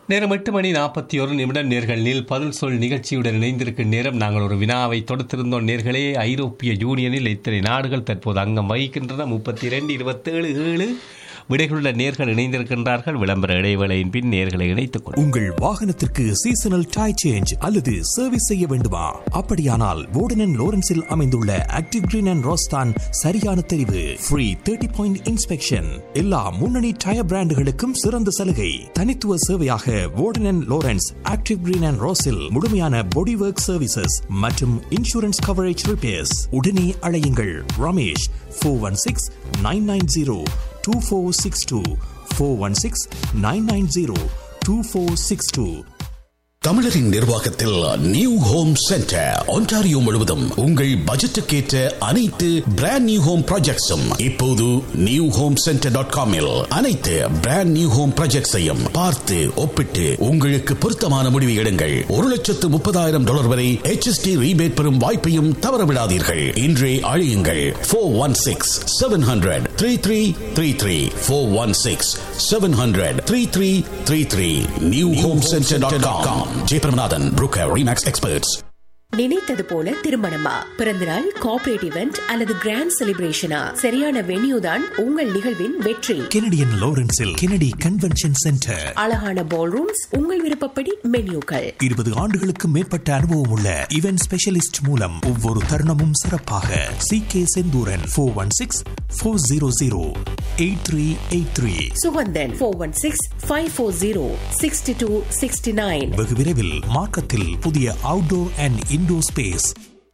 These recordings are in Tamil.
நேரம் எட்டு மணி நாற்பத்தி ஒரு நிமிடம் நேர்களில் பதில் சொல் நிகழ்ச்சியுடன் இணைந்திருக்கும் நேரம் நாங்கள் ஒரு வினாவை தொடுத்திருந்தோம் நேர்களே ஐரோப்பிய யூனியனில் இத்தனை நாடுகள் தற்போது அங்கம் வகிக்கின்றன முப்பத்தி இரண்டு இருபத்தேழு ஏழு விடைகளுள்ள நேர்கள் இணைந்திருக்கின்றார்கள் விளம்பர இடைவேளையின் பின் நேர்களை இணைத்துக் கொள்ளும் உங்கள் வாகனத்திற்கு சீசனல் டை சேஞ்ச் அல்லது சர்வீஸ் செய்ய வேண்டுமா அப்படியானால் வோர்டன் லோரன்ஸில் அமைந்துள்ள ஆக்டிவ் கிரீன் அண்ட் ரோஸ்தான் சரியான தெரிவு ஃப்ரீ தேர்ட்டி பாயிண்ட் இன்ஸ்பெக்ஷன் எல்லா முன்னணி டயர் பிராண்டுகளுக்கும் சிறந்த சலுகை தனித்துவ சேவையாக Warden Lawrence active green and ரோஸில் முழுமையான பாடி ஒர்க் சர்வீசஸ் மற்றும் இன்சூரன்ஸ் கவரேஜ் ரிப்பேர்ஸ் உடனே அழையுங்கள் Ramesh four one six nine nine zero two four six two four one six nine nine zero two four six two தமிழரின் நிர்வாகத்தில் நியூ ஹோம் சென்டர் ஒன்டாரியோ முழுவதும் உங்கள் பட்ஜெட்டுக்கேற்ற அனைத்து பிராண்ட் நியூ ஹோம் ப்ராஜெக்ட்ஸும் இப்போது நியூ ஹோம் சென்டர் டாட் காமில் அனைத்து பிராண்ட் நியூ ஹோம் ப்ராஜெக்ட்ஸையும் பார்த்து ஒப்பிட்டு உங்களுக்கு பொருத்தமான முடிவு எடுங்கள் ஒரு லட்சத்து முப்பதாயிரம் டாலர் வரை HST ரீபேட் பெறும் வாய்ப்பையும் தவறவிடாதீர்கள் இன்றே அழியுங்கள் four one six seven hundred three three three three four one six seven hundred three three three three new home center dot com Jeyapiramanathan broker Remax experts நினைத்தது போல திருமணமா பிறந்தநாள் கார்ப்பரேட் இவெண்ட் அல்லது கிராண்ட் செலிப்ரேஷனா சரியான வென்யூ தான் உங்கள் நிகழ்வின் வெற்றி கெனடியன் லோரன்ஸில் கெனடி கன்வென்ஷன் சென்டர் அழகான பால் ரூம்ஸ் உங்கள் விருப்பப்படி மென்யூக்கள் இருபது ஆண்டுகளுக்கு மேற்பட்ட அனுபவம் உள்ள இவென்ட் ஸ்பெஷலிஸ்ட் மூலம் ஒவ்வொரு தருணமும் சிறப்பாக C K Senthuran four one six four zero zero eight three eight three Sugandhan four one six five four zero sixty two sixty nine வெகு விரைவில் மார்க்கத்தில் புதிய அவுட்டோர் அண்ட் இன்டோர் ஸ்பேஸ்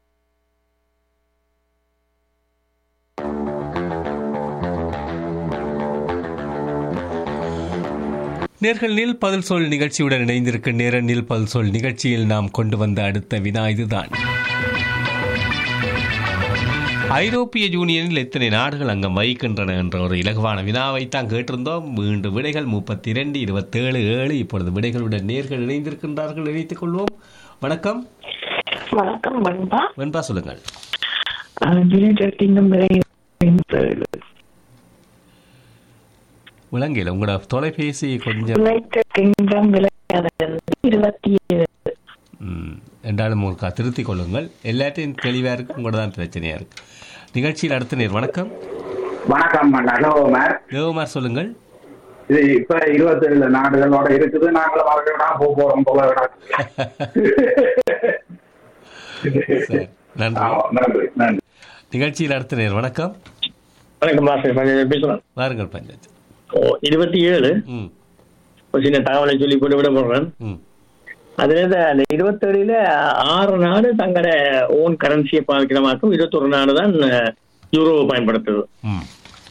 நேர்களில் பதில் சொல் நிகழ்ச்சியுடன் இணைந்திருக்கும் நேரனில் பதில் சொல் நிகழ்ச்சியில் நாம் கொண்டு வந்த அடுத்த வினா இதுதான் ஐரோப்பிய யூனியனில் எத்தனை நாடுகள் அங்கம் வகிக்கின்றன என்ற ஒரு இலகுவான வினாவை தான் கேட்டிருந்தோம் மீண்டும் விடைகள் முப்பத்தி இரண்டு இருபத்தேழு ஏழு இப்பொழுது விடைகளுடன் நேர்கள் இணைந்திருக்கின்றார்கள் இணைத்துக் கொள்வோம் வணக்கம் வணக்கம் பண்பா வெண்பா சொல்லுங்கள் யுனைடெட் கிங்டம் விலை ஐம்பது. விளங்கில உங்களோட தொலைபேசி கொஞ்சம் யுனைடெட் கிங்டம் விலை இருபத்தி ஏழு ம், ரெண்டாலும் ஒருக்கா திருத்திக் கொள்ளுங்கள் எல்லாத்தையும் தெளிவாக இருக்கு உங்களோட தான் பிரச்சனையாக இருக்கு நிகழ்ச்சியில் அடுத்த நேர் வணக்கம் வணக்கம் நலோமர் தேவமார் சொல்லுங்கள் இது இப்ப இருபத்தேழு நாடுகளோட இருக்குது நாங்களும் வரவேடா போக போறோம் போக வேடா சரி, நன்றி ஆமா, நன்றி நன்றி நிகழ்ச்சியில் அடுத்த நேர் வணக்கம் வணக்கம் மாஸ்டர் பஞ்சாயத்து பேசலாம் வாருங்கள் பஞ்சாயத்து ஓ இருபத்தி ஏழு ம் ஒரு சின்ன தகவலை சொல்லி போட்டு விட போடுறேன் ம் அதுல இருந்து அந்த இருபத்தேழுல ஆறு நாடு தங்களோட ஓன் கரன்சியை பாவிக்கிற மாற்றும் இருபத்தொரு நாடு தான் யூரோவை பயன்படுத்துது ம்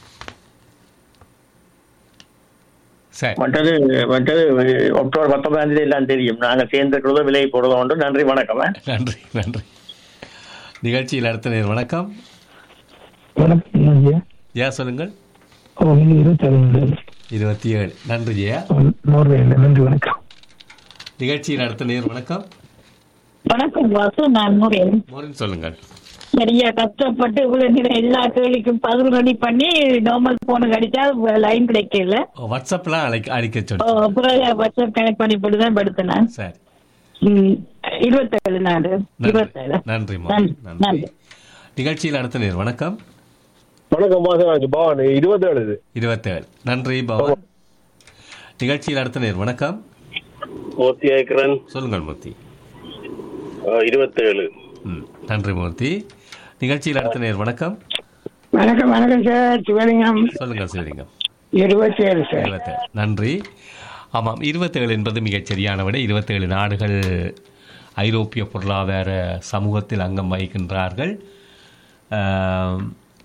சரி மற்றது மற்றது அக்டோபர் பத்தொன்பதாம் தேதி எல்லாம் தெரியும் நாங்க சேர்ந்துக்கிறதோ விலை போடுறதோ உண்டு நன்றி வணக்கம் நன்றி நன்றி நிகழ்ச்சியில் அடுத்த நேர் வணக்கம் வணக்கம் ஐயா ஜெயா சொல்லுங்கள் ஓ இது இருபத்தி இருபத்தி ஏழு நன்றி ஜெயா நோர்வேல நன்றி வணக்கம் நிகழ்ச்சியில் அடுத்த நேர் வணக்கம் வணக்கம் வாசு நான் முருகன் மோரின் சொல்லுங்கள் நிறைய கஷ்டப்பட்டு இவ்வளவு நேரம் எல்லா கேள்விக்கும் பதில் ரெடி பண்ணி நார்மல் போனுக்கு அடிச்சா லைன் கிடைக்கல ஓ, வாட்ஸ்அப்லாம் அழைக்க அடிக்க ஓ, சொல்லி அப்புறம் வாட்ஸ்அப் கனெக்ட் பண்ணி போட்டு தான் படுத்தினேன் சரி ம், இருபத்தேழு நாடு நன்றி இருபத்தேழு நன்றி மோகன். நன்றி நன்றி நன்றி நிகழ்ச்சியில் அடுத்த நேர் வணக்கம் வணக்கம் மாசம் பவன் இருபத்தேழு இது இருபத்தேழு நன்றி பவன் நிகழ்ச்சியில் அடுத்த நேர் வணக்கம் மூர்த்தி ஏக்கரன் சொல்லுங்கள் மூர்த்தி இருபத்தேழு ம் நன்றி மூர்த்தி நிகழ்ச்சியில் அடுத்த நேர் வணக்கம் வணக்கம் வணக்கம் சார் சிவலிங்கம் சொல்லுங்கள் சிவலிங்கம் இருபத்தி ஏழு சார் இருபத்தேழு நன்றி ஆமாம் இருபத்தேழு என்பது மிகச் சரியான விட இருபத்தேழு நாடுகள் ஐரோப்பிய பொருளாதார சமூகத்தில் அங்கம் வகிக்கின்றார்கள் ஆம்,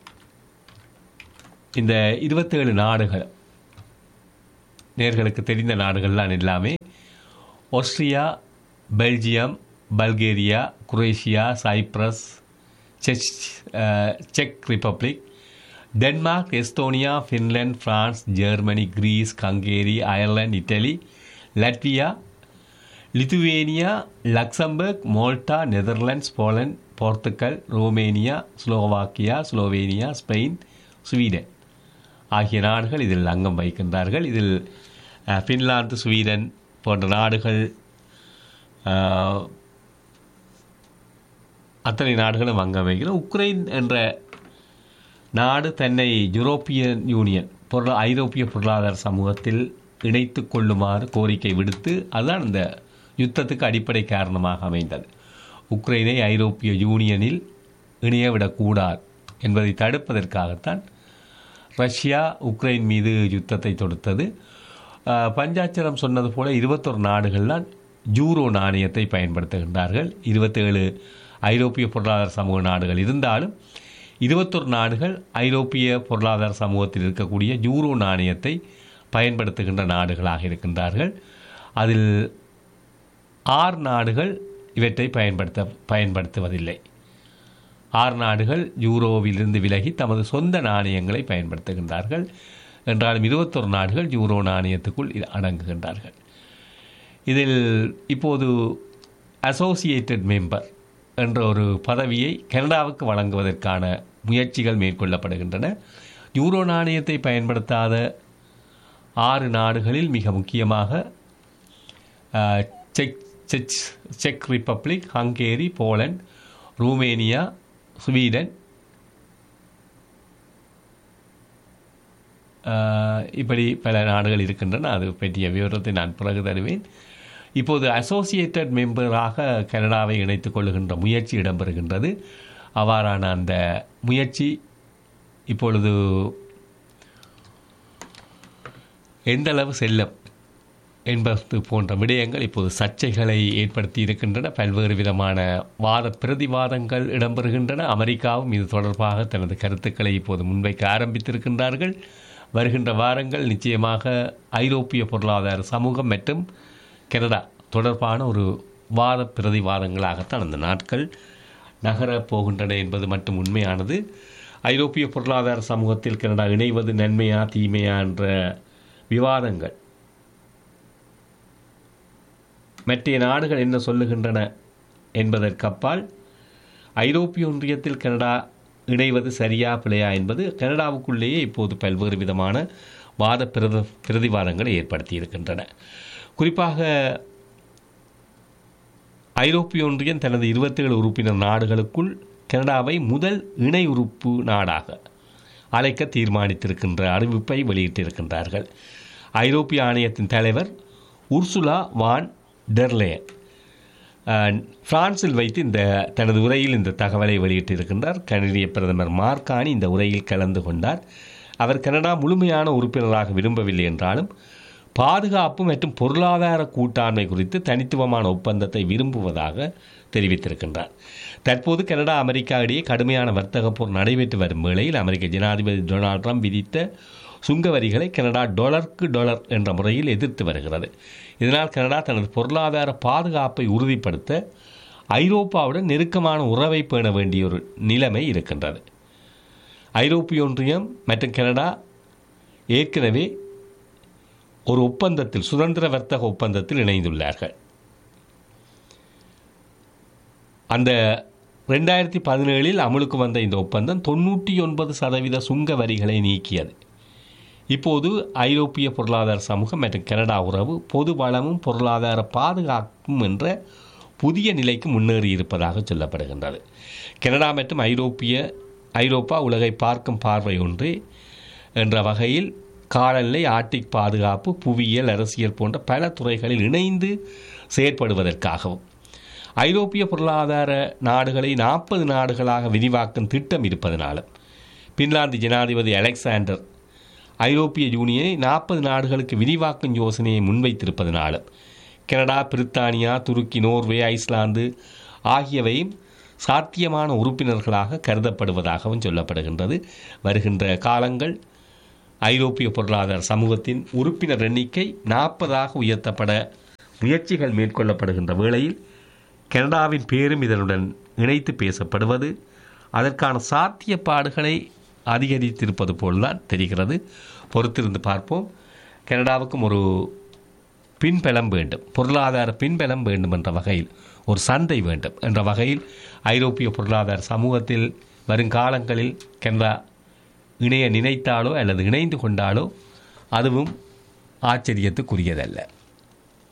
இந்த இருபத்தேழு நாடுகள் நேர்களுக்கு தெரிந்த நாடுகள்லாம் எல்லாமே Austria Belgium Bulgaria Croatia Cyprus Czech அஹ், செக் Republic Denmark Estonia Finland France Germany Greece Hungary Ireland Italy Latvia Lithuania Luxembourg Malta Netherlands Poland Portugal Romania Slovakia Slovenia Spain Sweden ஆகிய நாடுகள் இதில் அங்கம் வகிக்கின்றார்கள் இதில் அஹ், பின்லாந்து ஸ்வீடன் போன்ற நாடுகள் ஆஹ், அத்தனை நாடுகளும் அங்கமைக்கிற உக்ரைன் என்ற நாடு தன்னை யூரோப்பியன் யூனியன் பொருளா ஐரோப்பிய பொருளாதார சமூகத்தில் இணைத்து கொள்ளுமாறு கோரிக்கை விடுத்து அதுதான் இந்த யுத்தத்துக்கு அடிப்படை காரணமாக அமைந்தது உக்ரைனை ஐரோப்பிய யூனியனில் இணையவிடக்கூடாது என்பதை தடுப்பதற்காகத்தான் ரஷ்யா உக்ரைன் மீது யுத்தத்தை தொடுத்தது ஆஹ், பஞ்சாட்சரம் சொன்னது போல இருபத்தொரு நாடுகள் தான் யூரோ நாணயத்தை பயன்படுத்துகின்றார்கள் இருபத்தேழு ஐரோப்பிய பொருளாதார சமூக நாடுகள் இருந்தாலும் இருபத்தொரு நாடுகள் ஐரோப்பிய பொருளாதார சமூகத்தில் இருக்கக்கூடிய யூரோ நாணயத்தை பயன்படுத்துகின்ற நாடுகளாக இருக்கின்றார்கள் அதில் ஆறு நாடுகள் இவற்றை பயன்படுத்த பயன்படுத்துவதில்லை ஆறு நாடுகள் யூரோவிலிருந்து விலகி தமது சொந்த நாணயங்களை பயன்படுத்துகின்றார்கள் என்றாலும் இருபத்தொரு நாடுகள் யூரோ நாணயத்துக்குள் இ- அடங்குகின்றார்கள் இதில் இப்போது அசோசியேட்டட் மெம்பர் என்ற ஒரு பதவியை கனடாவுக்கு வழங்குவதற்கான முயற்சிகள் மேற்கொள்ளப்படுகின்றன யூரோ நாணயத்தை பயன்படுத்தாத ஆறு நாடுகளில் மிக முக்கியமாக அஹ், check check check republic Hungary Poland ரூமேனியா Sweden அஹ், இப்படி பல நாடுகள் இருக்கின்றன அது பற்றிய விவரத்தை நான் பிறகு தருவேன் இப்போது அசோசியேட்டட் மெம்பராக கனடாவை இணைத்துக் கொள்ளுகின்ற முயற்சி இடம்பெறுகின்றது அவ்வாறான அந்த முயற்சி இப்பொழுது எந்த அளவு செல்லும் என்பது போன்ற விடயங்கள் இப்போது சர்ச்சைகளை ஏற்படுத்தி இருக்கின்றன பல்வேறு விதமான வாத பிரதிவாதங்கள் இடம்பெறுகின்றன அமெரிக்காவும் இது தொடர்பாக தனது கருத்துக்களை இப்போது முன்வைக்க ஆரம்பித்திருக்கின்றார்கள் வருகின்ற வாரங்கள் நிச்சயமாக ஐரோப்பிய பொருளாதார சமூகம் மற்றும் கனடா தொடர்பான ஒரு வாத பிரதிவாதங்களாகத்தான் அந்த நாட்கள் நகரப் போகின்றன என்பது மட்டும் உண்மையானது ஐரோப்பிய பொருளாதார சமூகத்தில் கனடா இணைவது நன்மையா தீமையா என்ற விவாதங்கள் மற்ற நாடுகள் என்ன சொல்லுகின்றன என்பதற்கப்பால் ஐரோப்பிய ஒன்றியத்தில் கனடா இணைவது சரியா பிழையா என்பது கனடாவுக்குள்ளேயே இப்போது பல்வேறு விதமான வாத பிரத பிரதிவாதங்களை ஏற்படுத்தி இருக்கின்றன குறிப்பாக ஐரோப்பிய ஒன்றியம் தனது இருபத்தேழு உறுப்பினர் நாடுகளுக்குள் கனடாவை முதல் இணை உறுப்பு நாடாக அழைக்க தீர்மானித்திருக்கின்ற அறிவிப்பை வெளியிட்டிருக்கின்றார்கள் ஐரோப்பிய ஆணையத்தின் தலைவர் உர்சுலா வான் டெர்லேயன் அஹ், பிரான்சில் வைத்து இந்த தனது உரையில் இந்த தகவலை வெளியிட்டிருக்கின்றார் கனடிய பிரதமர் மார்கானி இந்த உரையில் கலந்து கொண்டார் அவர் கனடா முழுமையான உறுப்பினராக விரும்பவில்லை என்றாலும் பாதுகாப்பு மற்றும் பொருளாதார கூட்டாண்மை குறித்து தனித்துவமான ஒப்பந்தத்தை விரும்புவதாக தெரிவித்திருக்கின்றார் தற்போது கனடா அமெரிக்கா இடையே கடுமையான வர்த்தக போர் நடைபெற்று வரும் வேளையில் அமெரிக்க ஜனாதிபதி டொனால்ட் ட்ரம்ப் விதித்த சுங்க வரிகளை கனடா டாலருக்கு டாலர் என்ற முறையில் எதிர்த்து வருகிறது இதனால் கனடா தனது பொருளாதார பாதுகாப்பை உறுதிப்படுத்த ஐரோப்பாவுடன் நெருக்கமான உறவை பேண வேண்டிய ஒரு நிலைமை இருக்கின்றது ஐரோப்பிய ஒன்றியம் மற்றும் கனடா ஏற்கனவே ஒரு ஒப்பந்தத்தில் சுதந்திர வர்த்தக ஒப்பந்தத்தில் இணைந்துள்ளார்கள் அந்த ரெண்டாயிரத்தி பதினேழில் அமலுக்கு வந்த இந்த ஒப்பந்தம் தொண்ணூற்றி ஒன்பது சதவீத சுங்க வரிகளை நீக்கியது இப்போது ஐரோப்பிய பொருளாதார சமூகம் மற்றும் கனடா உறவு பொது வளமும் பொருளாதார பாதுகாப்பும் என்ற புதிய நிலைக்கு முன்னேறி இருப்பதாக சொல்லப்படுகின்றது கனடா மற்றும் ஐரோப்பிய ஐரோப்பா உலகை பார்க்கும் பார்வை ஒன்று என்ற வகையில் காலநிலை ஆர்டிக் பாதுகாப்பு புவியியல் அரசியல் போன்ற பல துறைகளில் இணைந்து செயற்படுவதற்காகவும் ஐரோப்பிய பொருளாதார நாடுகளை நாற்பது நாடுகளாக விரிவாக்கும் திட்டம் இருப்பதனாலும் பின்லாந்து ஜனாதிபதி அலெக்சாண்டர் ஐரோப்பிய யூனியனை நாற்பது நாடுகளுக்கு விரிவாக்கும் யோசனையை முன்வைத்திருப்பதனாலும் கனடா பிரித்தானியா துருக்கி நோர்வே ஐஸ்லாந்து ஆகியவையும் சாத்தியமான உறுப்பினர்களாக கருதப்படுவதாகவும் சொல்லப்படுகின்றது வருகின்ற காலங்கள் ஐரோப்பிய பொருளாதார சமூகத்தின் உறுப்பினர் எண்ணிக்கை நாற்பதாக உயர்த்தப்பட முயற்சிகள் மேற்கொள்ளப்படுகின்ற வேளையில் கனடாவின் பேரும் இதனுடன் இணைத்து பேசப்படுவது அதற்கான சாத்தியப்பாடுகளை அதிகரித்திருப்பது போல்தான் தெரிகிறது பொறுத்திருந்து பார்ப்போம் கனடாவுக்கும் ஒரு பின்பலம் வேண்டும் பொருளாதார பின்பலம் வேண்டும் என்ற வகையில் ஒரு சந்தை வேண்டும் என்ற வகையில் ஐரோப்பிய பொருளாதார சமூகத்தில் வருங்காலங்களில் கனடா இணைய நினைத்தாலோ அல்லது இணைந்து கொண்டாலோ அதுவும் ஆச்சரியத்துக்குரியதல்ல